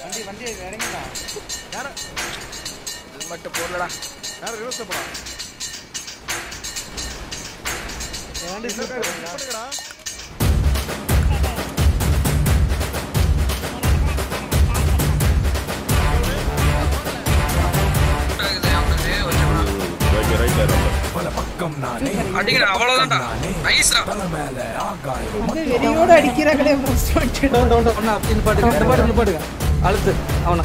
வண்டி வண்டி இறங்கிட்டான் யார ஹெல்மெட் போடலடா யார ரிவர்ஸ் போடா வண்டி பண்ணுங்கடா இருக்குது அவனுக்கு கொஞ்சம் அடிக்கிறேன் அவ்வளவுதான்டா நைஸ்டா வந்து வெறியோட அடிக்கிறாங்களே ஃபர்ஸ்ட் வந்துட்டு டவுன் டவுன் டவுன் அண்ணா இந்த பாட்டுங்க இந்த பாட்டுங்க இந்த பாட்டுங்க அழுத்து அவனா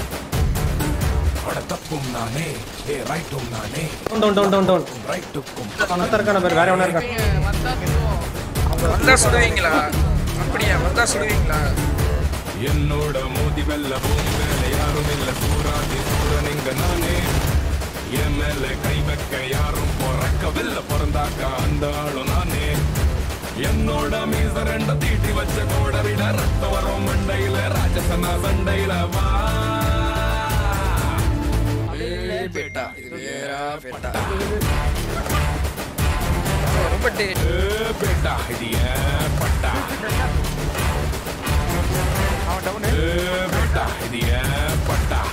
டவுன் டவுன் டவுன் டவுன் அவன் இருக்கான பேர் வேற எவனா இருக்கான் வந்தா சுடுவீங்களா அப்படியா வந்தா சுடுவீங்களா என்னோட மோதி வெல்ல பூமியில யாரும் இல்ல சூராதி சூரனிங்க நானே என் மேல கை வைக்க யாரும் பிறக்கவில்ல பிறந்தாக்கா அந்த ஆளும் நானே என்னோட மீச ரெண்ட தீட்டி வச்ச கோடரிட ரத்த வரும் மண்டையில ராஜசனா சண்டையில வா ஏய், பேட்டா இது வேற பேட்டா ரொம்ப டேட் ஏ, பேட்டா இது ஏன் பட்டா அவன் டவுனு ஏ, பேட்டா இது ஏன் பட்டா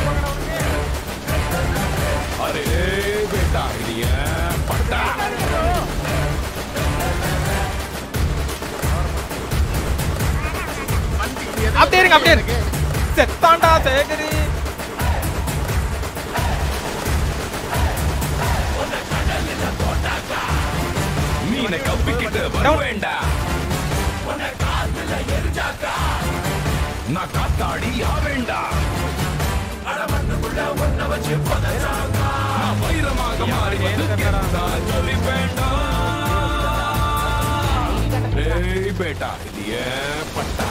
அரே பேட்டா இது ஏன் பட்டா அப்படியே இருங்க அப்படியே இருக்கு செத்தாண்டா சேகரி மீனை கப்பிக்கிட்டு வர வேண்டாம் நான் காத்தாடி ஆவேண்டா நான் வைரமாக மாறி சொல்லி வேண்டாம் ஏய் பேட்டா இது ஏன் பட்டா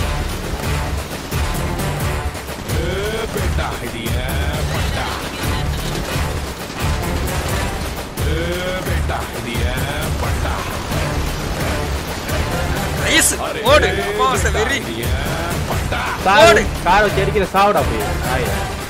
ஏ பேட்டா இது ஏன் பட்டா ஏ பேட்டா இது ஏன் பட்டா நைஸ் ஓடு அமாவாசை வெறி இது ஏன் பட்டா ஓடு காரை வச்சு அடிக்கிற சாவுடா போய்